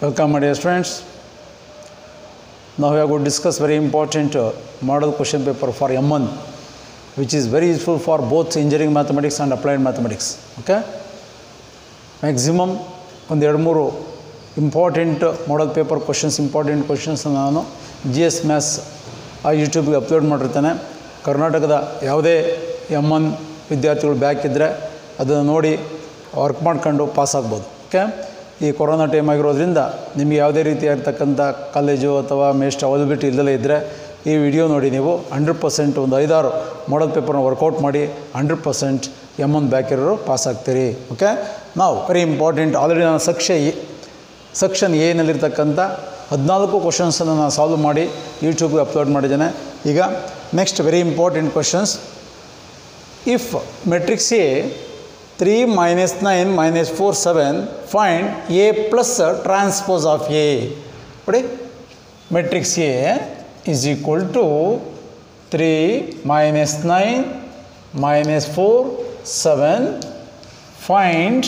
Welcome, my dear students. Now we are going to discuss very important uh, model question paper for M1, which is very useful for both engineering mathematics and applied mathematics. Okay? Maximum ಒಂದು ಎರಡು ಮೂರು important model paper questions important questions ನಾನು G S maths ಆ ಯೂಟ್ಯೂಬ್ಗೆ upload ಮಾಡಿರ್ತೇನೆ ಕರ್ನಾಟಕದ ಯಾವುದೇ M one ವಿದ್ಯಾರ್ಥಿಗಳು back ಇದ್ದರೆ ಅದನ್ನು ನೋಡಿ ವರ್ಕ್ ಮಾಡ್ಕೊಂಡು ಪಾಸ್ ಆಗ್ಬೋದು ಓಕೆ ಈ ಕೊರೋನಾ ಟೈಮ್ ಆಗಿರೋದ್ರಿಂದ ನಿಮಗೆ ಯಾವುದೇ ರೀತಿಯಾಗಿರ್ತಕ್ಕಂಥ ಕಾಲೇಜು ಅಥವಾ ಮೇಸ್ಟ್ ಅವೈಲಬಿಲಿಟಿ ಇಲ್ಲದೇ ಇದ್ದರೆ ಈ ವಿಡಿಯೋ ನೋಡಿ ನೀವು ಹಂಡ್ರೆಡ್ ಪರ್ಸೆಂಟ್ ಒಂದು ಐದಾರು ಮಾಡಲ್ ಪೇಪರ್ನ ವರ್ಕೌಟ್ ಮಾಡಿ hundred percent M one back ಇರೋರು ಪಾಸ್ ಆಗ್ತೀರಿ ಓಕೆ ನಾವು ವೆರಿ ಇಂಪಾರ್ಟೆಂಟ್ ಆಲ್ರೆಡಿ ನಾನು ಸಕ್ಷೆ ಸೆಕ್ಷನ್ ಎನಲ್ಲಿರ್ತಕ್ಕಂಥ ಹದಿನಾಲ್ಕು ಕ್ವಶನ್ಸನ್ನು ನಾನು ಸಾಲ್ವ್ ಮಾಡಿ ಯೂಟ್ಯೂಬ್ಗೆ ಅಪ್ಲೋಡ್ ಮಾಡಿದ್ದೇನೆ ಈಗ next very important questions if matrix A three minus nine minus four seven find A plus transpose of A ನೋಡಿ matrix A is equal to three minus nine minus four seven find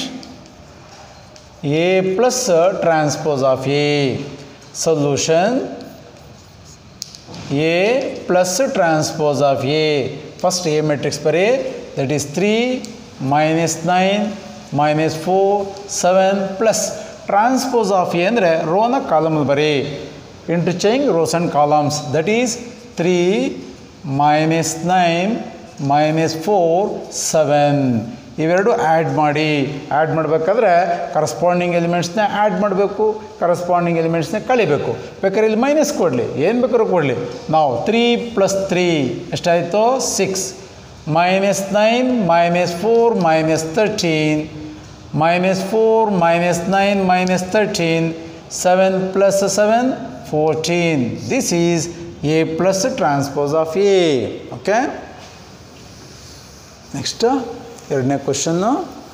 A plus uh, transpose of A. Solution A plus transpose of A. First A matrix per A that is 3 minus 9 minus 4 7 plus transpose of A ಅಂದರೆ ರೋನ column ಬರೀ interchange rows and columns that is 3 minus 9 minus 4 7 ಇವೆರಡು add ಮಾಡಿ add ಮಾಡಬೇಕಾದ್ರೆ corresponding ಎಲಿಮೆಂಟ್ಸ್ನ add ಮಾಡಬೇಕು corresponding ಎಲಿಮೆಂಟ್ಸ್ನ ಕಳಿಬೇಕು ಬೇಕಾದ್ರೆ ಇಲ್ಲಿ ಮೈನಸ್ ಕೊಡಲಿ ಏನು ಬೇಕಾದ್ರೂ ಕೊಡಲಿ ನಾವು ತ್ರೀ ಪ್ಲಸ್ ತ್ರೀ ಎಷ್ಟಾಯಿತು six minus nine minus four minus thirteen minus four minus nine minus thirteen seven plus seven fourteen this is A plus transpose of A okay next ಎರಡನೇ ಕ್ವಶನ್ನು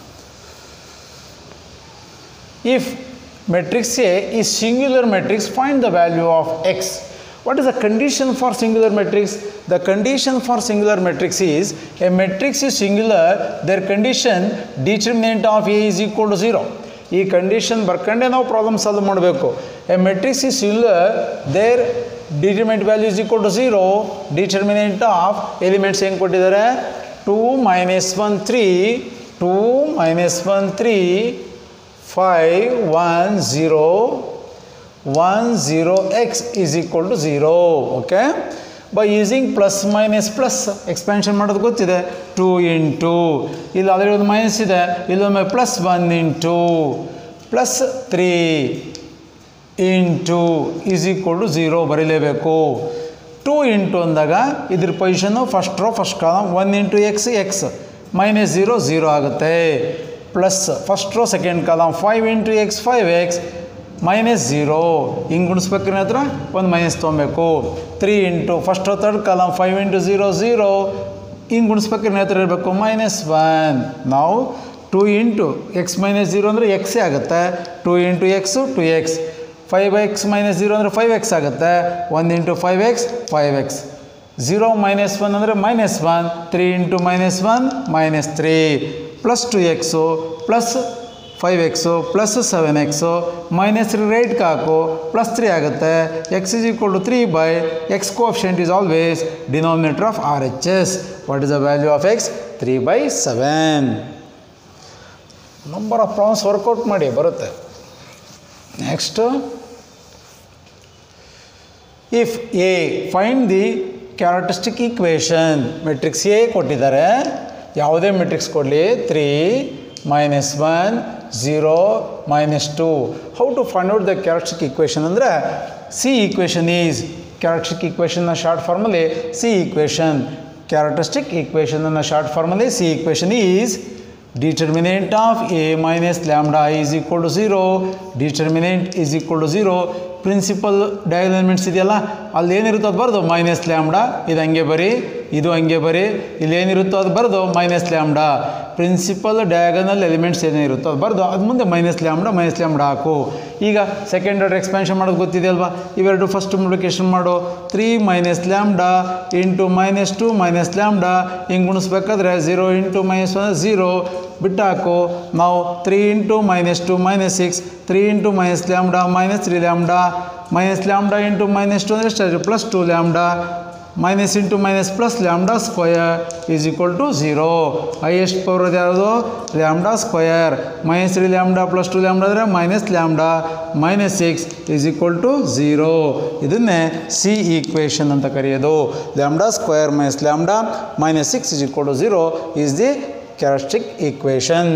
ಇಫ್ ಮೆಟ್ರಿಕ್ಸ್ ಎ ಈ singular matrix find the value of x what is the condition for singular matrix the condition for singular matrix is a matrix is singular their condition determinant of a is equal to 0 ಈ condition ಬರ್ಕೊಂಡೆ ನಾವು problem solve ಮಾಡಬೇಕು A matrix is singular there determinant value is equal to zero determinant of elements ಹೆಂಗೆ ಕೊಟ್ಟಿದ್ದಾರೆ two minus one three two minus one three five one zero one zero x is equal to zero okay by using plus minus plus expansion ಮಾಡೋದು ಗೊತ್ತಿದೆ two into ಇಲ್ಲಿ already ಒಂದು minus ಇದೆ ಇಲ್ಲೊಮ್ಮೆ plus one into plus three into is equal to zero ಬರೀಲೇಬೇಕು two into ಅಂದಾಗ ಇದ್ರ ಪೊಸಿಷನ್ನು first row first column one into x x minus zero zero ಆಗುತ್ತೆ plus first row second column five into x five x minus zero ಹಿಂಗೆ ಗುಣಿಸ್ಬೇಕ್ರಿ ಹತ್ರ ಒಂದು minus ತೊಗೊಬೇಕು three into first third column five into zero zero ಹಿಂಗೆ ಗುಣಿಸ್ಬೇಕ್ರಿ ಹತ್ರ ಇರಬೇಕು ಮೈನಸ್ ಒನ್ ನಾವು two into x minus zero ಅಂದರೆ ಎಕ್ಸೇ ಆಗುತ್ತೆ two into x to x five x minus zero ಅಂದರೆ ಫೈವ್ ಎಕ್ಸ್ ಆಗುತ್ತೆ one into five x five x zero minus one ಅಂದರೆ minus one three into minus one minus three plus two x plus five x plus seven x minus three ರೈಟ್ಗೆ ಹಾಕು plus three ಆಗುತ್ತೆ x is equal to three by x coefficient is always denominator of R H S what is the value of x three by seven number of problems workout ಮಾಡಿ ಬರುತ್ತೆ next if A find the characteristic equation matrix A ಕೊಟ್ಟಿದ್ದಾರೆ ಯಾವುದೇ matrix ಕೊಡಲಿ three minus one zero minus two how to find out the characteristic equation ಅಂದರೆ C equation is characteristic ಈಕ್ವೇಷನ್ನ short ಫಾರ್ಮಲ್ಲಿ C equation characteristic ಈಕ್ವೇಷನನ್ನು short ಫಾರ್ಮಲ್ಲಿ C equation is determinant of a minus lambda is equal to 0 determinant is equal to 0 principal diagonal elements ಇದೆಯಲ್ಲ ಅಲ್ಲಿ ಏನಿರುತ್ತೋ ಅದು ಬರೆದು minus lambda ಇದು ಹಂಗೆ ಬರೀ ಇದು ಹಂಗೆ ಬರೀ ಇಲ್ಲಿ ಏನಿರುತ್ತೋ ಅದು ಬರೆದು minus lambda principal diagonal elements ಏನಿರುತ್ತೋ ಅದು ಬರೆದು ಅದು ಮುಂದೆ ಮೈನಸ್ ಲ್ಯಾಮ್ಡಾ ಮೈನಸ್ ಲ್ಯಾಮ್ಡಾ ಹಾಕು ಈಗ ಸೆಕೆಂಡ್ ಆರ್ಡರ್ ಎಕ್ಸ್ಪ್ಯಾನ್ಷನ್ ಮಾಡೋದು ಗೊತ್ತಿದೆಯಲ್ವಾ ಇವೆರಡು ಫಸ್ಟ್ ಮಲ್ಟಿಪ್ಲಿಕೇಶನ್ ಮಾಡು three minus lambda into minus two minus lambda ಹಿಂಗೆ ಗುಣಿಸ್ಬೇಕಾದ್ರೆ zero into minus one zero ಬಿಟ್ಟು ಹಾಕು ನಾವು three into minus two minus six three into minus lambda minus three lambda minus lambda into minus two ಅಂದರೆ ಎಷ್ಟು plus two lambda minus into minus plus lambda square is equal to zero highest power ಅದು ಯಾವುದು lambda square minus three lambda plus two lambda ಅಂದರೆ minus lambda minus six is equal to zero ಇದನ್ನೇ C equation ಅಂತ ಕರೆಯೋದು lambda square minus lambda minus six is equal to zero is the characteristic equation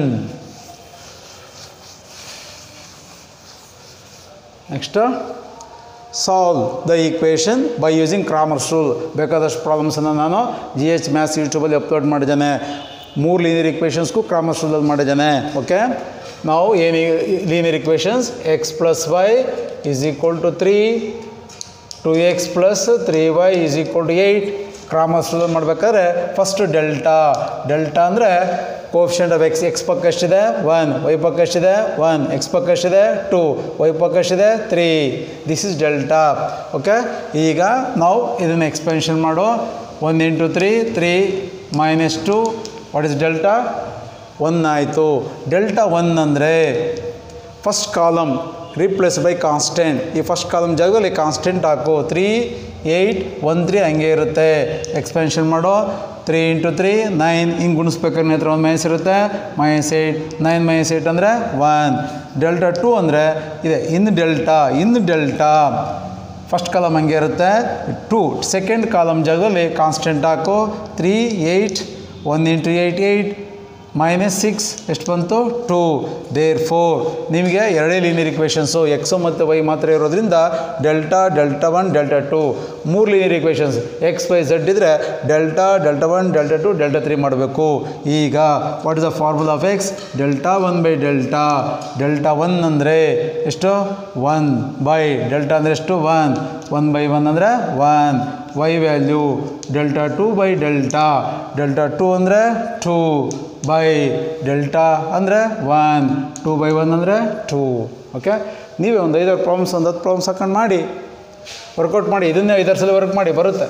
next solve the equation by using Cramer's rule ಬೇಕಾದಷ್ಟು ಪ್ರಾಬ್ಲಮ್ಸನ್ನು ನಾನು G H maths ಯೂಟ್ಯೂಬಲ್ಲಿ upload ಮಾಡಿದ್ದೇನೆ ಮೂರು linear ಇಕ್ವೇಷನ್ಸ್ಗೂ Cramer's ರೂಲಲ್ಲಿ ಮಾಡಿದ್ದೇನೆ ಓಕೆ ನಾವು ಏನು linear equations x plus y is equal to three two x plus three y is equal to eight Cramer's rule ಮಾಡಬೇಕಾದ್ರೆ ಫಸ್ಟ್ ಡೆಲ್ಟಾ ಡೆಲ್ಟಾ ಅಂದರೆ ಕೋಫಿಷಿಯಂಟ್ ಆಫ್ ಎಕ್ಸ್ ಎಕ್ಸ್ ಪಕ್ಕ ಎಷ್ಟಿದೆ one Y ಪಕ್ಕ ಎಷ್ಟಿದೆ one X ಪಕ್ಕ ಎಷ್ಟಿದೆ to y ಪಕ್ಕ ಎಷ್ಟಿದೆ three this is delta okay ಈಗ ನಾವು ಇದನ್ನು ಎಕ್ಸ್ಪೆನ್ಷನ್ ಮಾಡೋ one into three three minus two what is delta one ಆಯಿತು ಡೆಲ್ಟಾ ಒನ್ ಅಂದರೆ first column replace by constant ಈ ಫಸ್ಟ್ ಕಾಲಮ್ ಜಾಗದಲ್ಲಿ ಕಾನ್ಸ್ಟೆಂಟ್ ಹಾಕು ತ್ರೀ ಏಯ್ಟ್ ಒನ್ ತ್ರೀ ಹಂಗೆ ಇರುತ್ತೆ ಎಕ್ಸ್ಪೆನ್ಷನ್ ಮಾಡೋ ತ್ರೀ ಇಂಟು ತ್ರೀ ನೈನ್ ಹಿಂಗೆ ಗುಣಿಸ್ಬೇಕಾದ್ರೆ ಹತ್ರ ಒಂದು ಮೈನಸ್ ಇರುತ್ತೆ minus eight nine minus eight ಅಂದರೆ ಒನ್ ಡೆಲ್ಟಾ ಟು ಅಂದರೆ ಇದೆ in delta in delta first column ಹಂಗೆ ಇರುತ್ತೆ ಟು ಸೆಕೆಂಡ್ ಕಾಲಮ್ ಜಾಗದಲ್ಲಿ ಕಾನ್ಸ್ಟೆಂಟ್ ಹಾಕು three eight one into eight eight minus six ಎಷ್ಟು ಬಂತು ಟು ದೇರ್ ಫೋರ್ ನಿಮಗೆ ಎರಡೇ ಲೀನಿಯರ್ ಇಕ್ವೇಷನ್ಸು ಎಕ್ಸು ಮತ್ತು ವೈ ಮಾತ್ರ ಇರೋದ್ರಿಂದ delta delta one delta two ಮೂರು linear equations x y z ಇದ್ದರೆ delta delta one delta two delta three ಮಾಡಬೇಕು ಈಗ what is the formula of x delta one by delta delta one ಅಂದರೆ ಎಷ್ಟು one by delta ಅಂದರೆ ಎಷ್ಟು one one by one ಅಂದರೆ one y value delta two by delta delta two ಅಂದರೆ two by delta ಅಂದರೆ one two by one ಅಂದರೆ two okay ನೀವೇ ಒಂದು ಐದಾರು ಪ್ರಾಬ್ಲಮ್ಸ್ ಒಂದು ಹತ್ತು ಪ್ರಾಬ್ಲಮ್ಸ್ ಹಾಕೊಂಡು ಮಾಡಿ ವರ್ಕೌಟ್ ಮಾಡಿ ಇದನ್ನೇ ಐದಾರು ಸಲ ವರ್ಕ್ ಮಾಡಿ ಬರುತ್ತೆ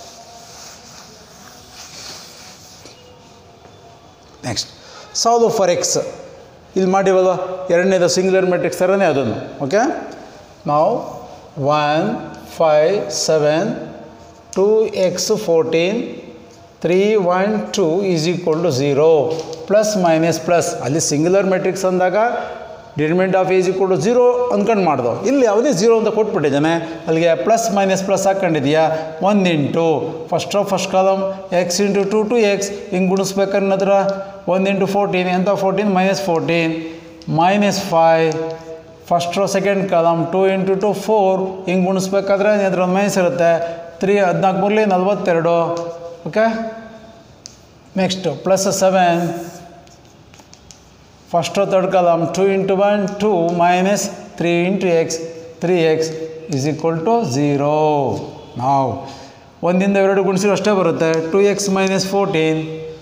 ನೆಕ್ಸ್ಟ್ ಸಾಲ್ವ್ ಫಾರ್ ಎಕ್ಸ್ ಇಲ್ಲಿ ಮಾಡಿವಲ್ವ ಎರಡನೇದು ಸಿಂಗ್ಯುಲರ್ ಮೆಟ್ರಿಕ್ಸ್ ಥರನೇ ಅದನ್ನು ಓಕೆ ನಾವು one five seven two x fourteen three one two is equal to zero plus minus plus ಅಲ್ಲಿ ಸಿಂಗ್ಯುಲರ್ ಮೆಟ್ರಿಕ್ಸ್ ಅಂದಾಗ determinant of is equal to zero ಅಂದ್ಕೊಂಡು ಮಾಡ್ದೋ ಇಲ್ಲಿ ಯಾವುದೇ ಝೀರೋ ಅಂತ ಕೊಟ್ಬಿಟ್ಟಿದ್ದಾನೆ ಅಲ್ಲಿಗೆ ಪ್ಲಸ್ ಮೈನಸ್ ಪ್ಲಸ್ ಹಾಕ್ಕೊಂಡಿದ್ಯಾ ಒಂದು into first of first column x into two two x ಹಿಂಗೆ ಗುಣಿಸ್ಬೇಕನ್ನೋದ್ರ ಒಂದು ಇಂಟು ಫೋರ್ಟೀನ್ ಎಂಥ fourteen minus fourteen minus five first row second column two into two four ಹಿಂಗೆ ಗುಣಿಸ್ಬೇಕಾದ್ರೆ ಅದ್ರ ಒಂದು ಮೈನಸ್ ಇರುತ್ತೆ ತ್ರೀ ಹದಿನಾಲ್ಕು ಮೂರಲಿ ನಲ್ವತ್ತೆರಡು okay next plus seven first third column two into one two minus three into x three x is equal to zero ನಾವು ಒಂದಿಂದ ಎರಡು ಗುಣಿಸಿರೋ ಅಷ್ಟೇ ಬರುತ್ತೆ two x minus fourteen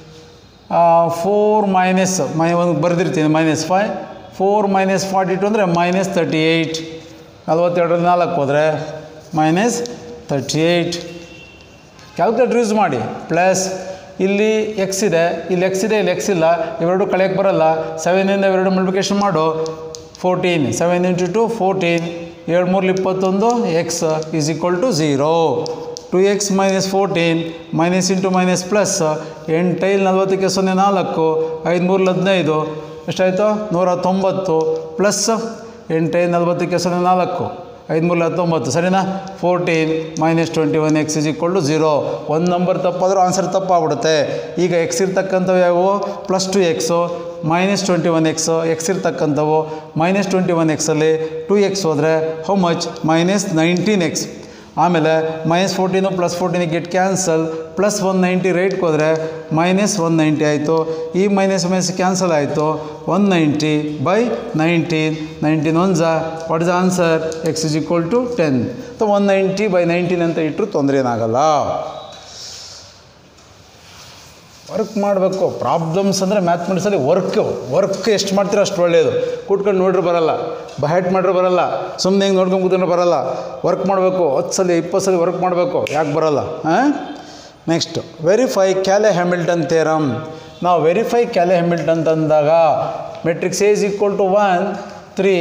four minus ಮೈ ಒಂದು ಬರೆದಿರ್ತೀನಿ minus five four minus forty two ಅಂದರೆ ಮೈನಸ್ ತರ್ಟಿ ಏಯ್ಟ್ ನಲ್ವತ್ತೆರಡರಲ್ಲಿ ನಾಲ್ಕು ಹೋದರೆ minus thirty eight calculator use ಮಾಡಿ ಪ್ಲಸ್ ಇಲ್ಲಿ ಎಕ್ಸ್ ಇದೆ ಇಲ್ಲಿ ಎಕ್ಸ್ ಇದೆ ಇಲ್ಲಿ ಎಕ್ಸ್ ಇಲ್ಲ ಇವೆರಡು ಕಳೆಯೋಕ್ಕೆ ಬರಲ್ಲ ಸೆವೆನಿಂದ ಇವೆರಡು ಮಲ್ಟಿಪ್ಲಿಕೇಶನ್ ಮಾಡು fourteen seven into two fourteen ಏಳು ಮೂರಲ್ಲಿ ಇಪ್ಪತ್ತೊಂದು x is equal to zero two x minus fourteen minus into minus plus ಎಂಟೈದು ನಲ್ವತ್ತಕ್ಕೆ ಸೊನ್ನೆ ನಾಲ್ಕು ಐದು ಮೂರಲ್ಲಿ ಹದಿನೈದು ಎಷ್ಟಾಯಿತು ನೂರ ತೊಂಬತ್ತು ಪ್ಲಸ್ ಎಂಟೈದು ನಲ್ವತ್ತಕ್ಕೆ ಸೊನ್ನೆ ನಾಲ್ಕು ಐದು ಮೂರು ಹತ್ತೊಂಬತ್ತು ಸರಿನಾ fourteen minus twenty one x is equal to zero ಒಂದು ನಂಬರ್ ತಪ್ಪಾದರೂ ಆನ್ಸರ್ ತಪ್ಪಾಗ್ಬಿಡುತ್ತೆ ಈಗ ಎಕ್ಸ್ ಇರ್ತಕ್ಕಂಥವು ಯಾವುವು plus two x minus twenty one x x ಇರ್ತಕ್ಕಂಥವು ಮೈನಸ್ ಟ್ವೆಂಟಿ ಒನ್ ಎಕ್ಸಲ್ಲಿ ಟು ಎಕ್ಸ್ ಹೋದರೆ how much minus nineteen x ಆಮೇಲೆ minus fourteen plus fourteen get cancel plus one ninety ರೈಟ್ಗೆ ಹೋದರೆ ಮೈನಸ್ ಒನ್ ನೈಂಟಿ ಆಯಿತು ಈ ಮೈನಸ್ ಮೈನಸ್ ಕ್ಯಾನ್ಸಲ್ ಆಯಿತು one ninety by nineteen nineteen one Jha what is answer x is equal to ten so one ninety by nineteen ಅಂತ ಇಟ್ಟರು ತೊಂದರೆ ಏನಾಗಲ್ಲ work ಮಾಡಬೇಕು ಪ್ರಾಬ್ಲಮ್ಸ್ ಅಂದರೆ ಮ್ಯಾಥಮೆಟಿಕ್ಸಲ್ಲಿ ವರ್ಕ್ ವರ್ಕ್ ಎಷ್ಟು ಮಾಡ್ತೀರೋ ಅಷ್ಟು ಒಳ್ಳೆಯದು ಕೂತ್ಕೊಂಡು ನೋಡ್ರಿ ಬರಲ್ಲ ಬಹೆಟ್ ಮಾಡ್ರೆ ಬರಲ್ಲ ಸುಮ್ಮನೆ ಹಿಂಗೆ ನೋಡ್ಕೊಂಡು ಕೂತ್ಕೊಂಡ್ರೆ ಬರಲ್ಲ ವರ್ಕ್ ಮಾಡಬೇಕು ಹತ್ತು ಸಲ ಇಪ್ಪತ್ತು ಸಲ ವರ್ಕ್ ಮಾಡಬೇಕು ಯಾಕೆ ಬರಲ್ಲ ಹಾಂ next verify Cayley Hamilton theorem ನಾವು ವೆರಿಫೈ ಕ್ಯಾಲೆ ಹೆಮಿಲ್ಟನ್ ತಂದಾಗ matrix A is equal to one three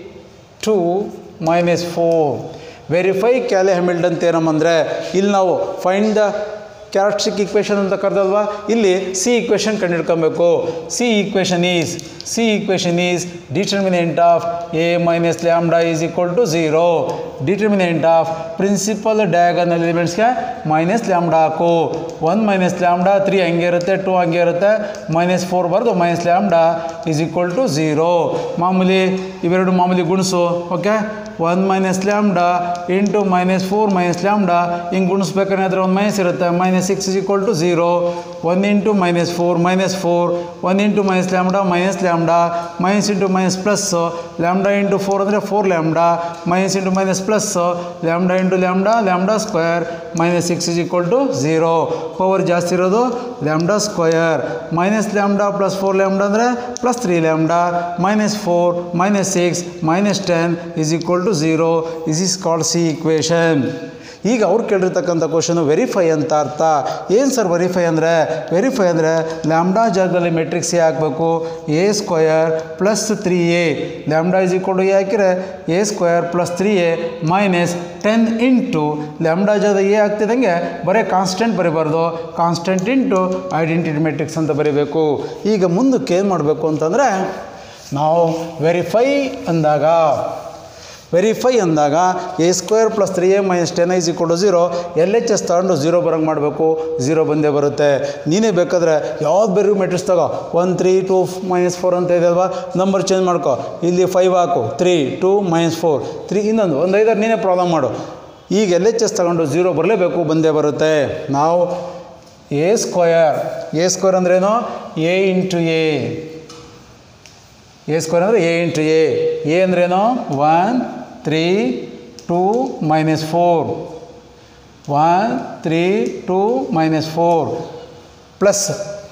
two minus four verify Cayley Hamilton theorem ಅಂದರೆ ಇಲ್ಲಿ ನಾವು ಫೈಂಡ್ ದ ಕ್ಯಾರೆಕ್ಟರಿಸ್ಟಿಕ್ ಇಕ್ವೇಷನ್ ಅಂತ ಕರೆದಲ್ವಾ ಇಲ್ಲಿ ಸಿ ಇಕ್ವೇಷನ್ ಕಂಡುಹಿಡ್ಕೊಬೇಕು C equation is C equation is determinant of A minus lambda is equal to zero determinant of principal diagonal ಎಲಿಮೆಂಟ್ಸ್ಗೆ minus lambda ಹಾಕು one minus lambda three ಹಂಗೆ ಇರುತ್ತೆ two ಹಂಗೆ ಇರುತ್ತೆ ಮೈನಸ್ ಫೋರ್ ಬರೆದು minus lambda is equal to zero ಮಾಮೂಲಿ ಇವೆರಡು ಮಾಮೂಲಿ ಗುಣಿಸು okay one minus lambda into minus four minus lambda ಹಿಂಗೆ ಗುಣಿಸ್ಬೇಕಾದ್ರೆ ಒಂದು ಮೈನಸ್ ಇರುತ್ತೆ minus six is equal to zero one into minus four minus four one into minus lambda minus lambda minus into minus plus lambda into four ಅಂದರೆ four lambda minus into minus plus lambda into lambda lambda square minus six is equal to zero power ಜಾಸ್ತಿ ಇರೋದು lambda square minus lambda plus four lambda ಅಂದರೆ plus three lambda minus four minus six minus ten is equal to zero is is called C equation ಈಗ ಅವ್ರು ಕೇಳಿರ್ತಕ್ಕಂಥ question verify ಅಂತ ಅರ್ಥ ಏನು sir verify ಅಂದರೆ verify ಅಂದರೆ ಲ್ಯಾಮ್ಡಾ ಜಾಗದಲ್ಲಿ matrix A ಹಾಕಬೇಕು A square plus three A lambda is equal to A ಹಾಕಿದರೆ A square plus three A minus ten into lambda ಜಾಗದ ಎ ಆಗ್ತಿದ್ದಂಗೆ ಬರೀ ಕಾನ್ಸ್ಟೆಂಟ್ ಬರೀಬಾರ್ದು ಕಾನ್ಸ್ಟೆಂಟ್ ಇಂಟು ಐಡೆಂಟಿಟಿ ಮೆಟ್ರಿಕ್ಸ್ ಅಂತ ಬರೀಬೇಕು ಈಗ ಮುಂದಕ್ಕೆ ಏನು ಮಾಡಬೇಕು ಅಂತಂದರೆ ನಾವು ವೆರಿಫೈ ಅಂದಾಗ ವೆರಿಫೈ ಅಂದಾಗ A square plus three A minus ten is equal zero L H S ತಗೊಂಡು ಝೀರೋ ಬರೋಂಗೆ ಮಾಡಬೇಕು ಝೀರೋ ಬಂದೇ ಬರುತ್ತೆ ನೀನೇ ಬೇಕಾದರೆ ಯಾವ್ದು ಬೇರೆ ಮೆಟ್ರಿಕ್ಸ್ ತಗೋ one three two minus four ಅಂತ ಇದೆ ಅಲ್ವಾ ನಂಬರ್ ಚೇಂಜ್ ಮಾಡ್ಕೊ ಇಲ್ಲಿ ಫೈವ್ ಹಾಕು three two minus four three ಇನ್ನೊಂದು ಒಂದು ಐದಾರು ನೀನೇ ಪ್ರಾಬ್ಲಮ್ ಮಾಡು ಈಗ ಎಲ್ ಎಚ್ ಎಸ್ ತಗೊಂಡು ಝೀರೋ ಬರಲೇಬೇಕು ಬಂದೇ ಬರುತ್ತೆ ನಾವು ಎ ಸ್ಕ್ವಯರ್ ಎ ಸ್ಕ್ವೇರ್ ಅಂದ್ರೇನು A into A A square ಅಂದರೆ ಎ ಇಂಟು ಎ ಎ ಅಂದ್ರೇನು one three two minus four one three two minus four plus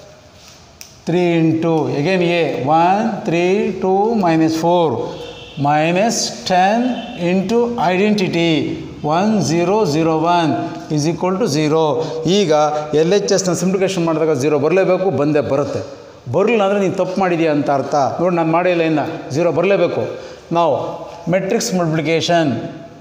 three into again A one three two minus four minus ten into identity one zero zero one is equal to zero ಈಗ L H ಎಸ್ನ simplification ಮಾಡಿದಾಗ zero ಬರಲೇಬೇಕು ಬಂದೇ ಬರುತ್ತೆ ಬರಲಿಲ್ಲ ಅಂದರೆ ನೀನು ತಪ್ಪು ಮಾಡಿದೀಯ ಅಂತ ಅರ್ಥ ನೋಡಿ ನಾನು ಮಾಡಿಲ್ಲ ಇನ್ನು ಝೀರೋ ಬರಲೇಬೇಕು ನಾವು matrix multiplication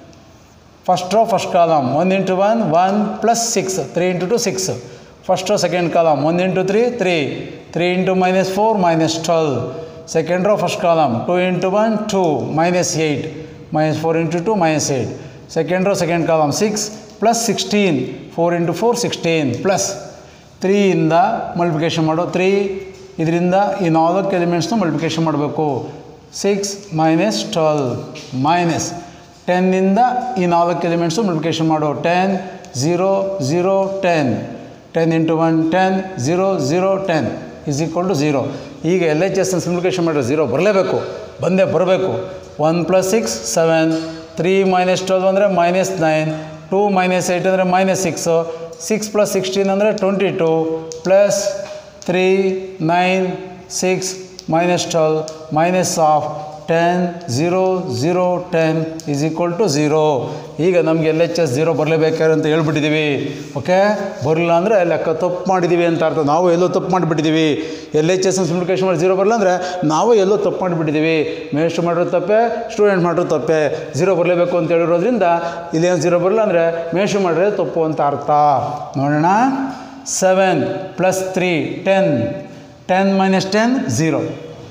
first row first column one into one one plus six three into two six first row second column one into three three three into minus four minus twelve second row first column two into one two minus eight minus four into two minus eight second row second column six plus sixteen four into four sixteen plus ತ್ರೀಯಿಂದ multiplication ಮಾಡೋ three ಇದರಿಂದ ಈ ನಾಲ್ಕು ಎಲಿಮೆಂಟ್ಸ್ನ multiplication ಮಾಡಬೇಕು six minus twelve minus ಟೆನ್ನಿಂದ ಈ ನಾಲ್ಕು elements multiplication ಮಾಡು ten zero zero ten ten into one ten zero zero ten is equal to zero ಈಗ ಎಲ್ ಎಚ್ ಎಸ್ನ ಸಿಂಪ್ಲಿಕೇಶನ್ ಮಾಡಿದ್ರೆ ಝೀರೋ ಬರಲೇಬೇಕು ಬಂದೇ ಬರಬೇಕು one plus six seven three minus twelve ಅಂದರೆ minus nine two minus eight ಅಂದರೆ minus six six plus sixteen ಅಂದರೆ twenty two plus three nine six minus twelve minus of ten zero zero ten is equal to zero ಈಗ ನಮಗೆ L H S zero ಬರಲೇಬೇಕಾರೆ ಅಂತ ಹೇಳ್ಬಿಟ್ಟಿದ್ದೀವಿ okay ಬರಲಿಲ್ಲ ಅಂದರೆ ಲೆಕ್ಕ ತಪ್ಪು ಮಾಡಿದ್ದೀವಿ ಅಂತ ಅರ್ಥ ನಾವು ಎಲ್ಲೋ ತಪ್ಪು ಮಾಡಿಬಿಟ್ಟಿದ್ದೀವಿ ಎಲ್ ಎಚ್ ಎಸ್ ಸಿಂಪ್ಲಿಕೇಶನ್ ಮಾಡಿ ಝೀರೋ ಬರಲ್ಲ ಅಂದರೆ ನಾವು ಎಲ್ಲೋ ತಪ್ಪು ಮಾಡಿಬಿಟ್ಟಿದ್ದೀವಿ ಮೇಷ್ಟ್ರು ಮಾಡಿರೋ ತಪ್ಪೆ ಸ್ಟೂಡೆಂಟ್ ಮಾಡಿರೋ ತಪ್ಪೆ ಝೀರೋ ಬರಲೇಬೇಕು ಅಂತ ಹೇಳಿರೋದ್ರಿಂದ ಇಲ್ಲೇನು ಝೀರೋ ಬರಲ್ಲ ಅಂದರೆ ಮೇಷ್ಟ್ರು ಮಾಡಿರೋದು ತಪ್ಪು ಅಂತ ಅರ್ಥ ನೋಡೋಣ seven plus three ten ten minus ten zero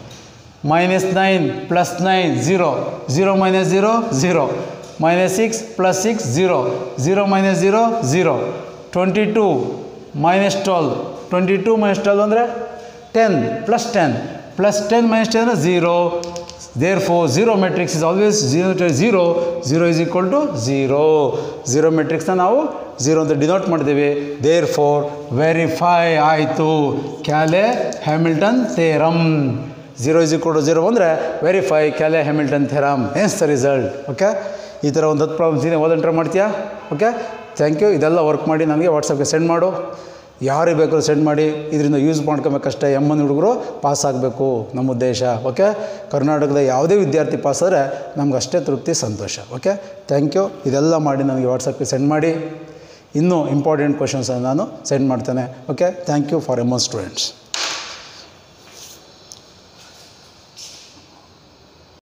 minus nine plus nine zero zero minus zero zero minus six plus six zero zero minus zero zero twenty two minus twelve twenty two minus twelve ಅಂದರೆ ten plus ten plus ten minus ten ಅಂದರೆ zero therefore zero matrix is always zero zero zero is equal to zero zero ಮೆಟ್ರಿಕ್ಸ್ನ ನಾವು zero ಅಂತ denote ಮಾಡಿದ್ದೀವಿ there four verify ಆಯಿತು Cayley Hamilton theorem zero is equal to zero ಅಂದರೆ verify Cayley Hamilton theorem hence the result okay ಈ ಥರ ಒಂದು ಹತ್ತು ಪ್ರಾಬ್ಲಮ್ಸ್ ಇದೆ ಓದಂಟ್ರೆ ಮಾಡ್ತೀಯಾ ಓಕೆ ಥ್ಯಾಂಕ್ ಯು ಇದೆಲ್ಲ ವರ್ಕ್ ಮಾಡಿ ನನಗೆ ವಾಟ್ಸಪ್ಗೆ ಸೆಂಡ್ ಮಾಡು ಯಾರಿಗೆ ಬೇಕಾದ್ರೂ ಸೆಂಡ್ ಮಾಡಿ ಇದರಿಂದ ಯೂಸ್ ಮಾಡ್ಕೊಬೇಕಷ್ಟೇ ಎಮ್ಮನ್ ಹುಡುಗರು ಪಾಸ್ ಆಗಬೇಕು ನಮ್ಮ ಉದ್ದೇಶ ಓಕೆ ಕರ್ನಾಟಕದ ಯಾವುದೇ ವಿದ್ಯಾರ್ಥಿ ಪಾಸ್ ಆದರೆ ನಮ್ಗೆ ಅಷ್ಟೇ ತೃಪ್ತಿ ಸಂತೋಷ ಓಕೆ ಥ್ಯಾಂಕ್ ಯು ಇದೆಲ್ಲ ಮಾಡಿ ನನಗೆ ವಾಟ್ಸಪ್ಗೆ ಸೆಂಡ್ ಮಾಡಿ ಇನ್ನೂ ಇಂಪಾರ್ಟೆಂಟ್ ಕ್ವಶನ್ಸನ್ನು ನಾನು ಸೆಂಡ್ ಮಾಡ್ತೇನೆ ಓಕೆ ಥ್ಯಾಂಕ್ ಯು ಫಾರ್ ಎಮ್ಮನ್ ಸ್ಟೂಡೆಂಟ್ಸ್